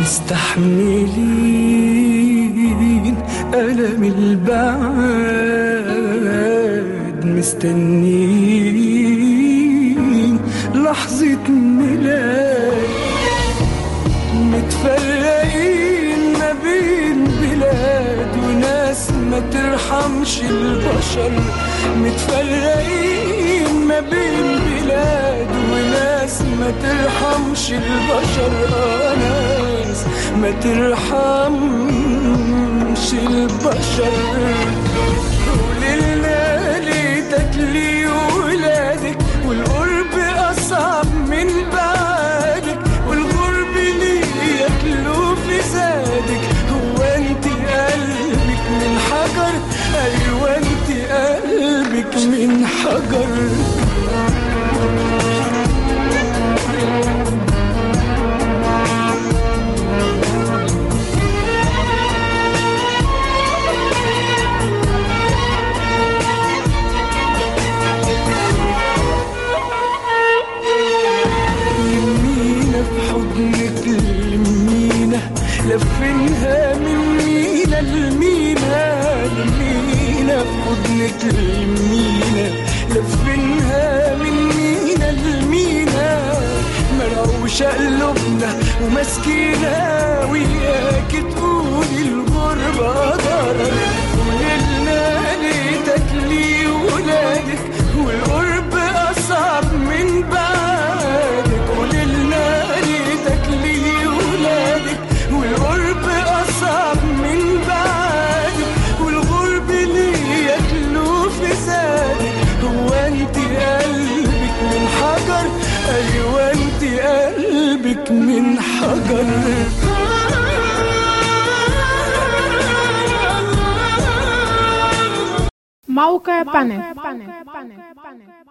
مستحملين ألم البعد مستنين لحظة ميلاد متفرقين ما بين بلاد وناس ما ترحمش البشر متفرقين ما بين بلاد وناس ما ترحمش البشر آه ناس ما ترحمش البشر وللنا ليتك لي ولادك والقرب أصعب من بعدك والغرب ليك له في زادك هو انت قلبك من حجر ايوه انت قلبك من حجر لمينا في حضنك لمينا لفينها من مينا لمينا لمينا في حضنك لمينا لفينها من مينا لمينا مروشة قلوبنا ومسكينة وياك تقولي الغربة ضرر وليلنا ليتك لي ولادك والقرب أصعب من بعدك وليلنا ليتك لي ولادك والقرب أصعب من بعدك والغرب ليك له في زادك هو انت قلبك من حجر ايوه انت قلبك من حجر موقع بانل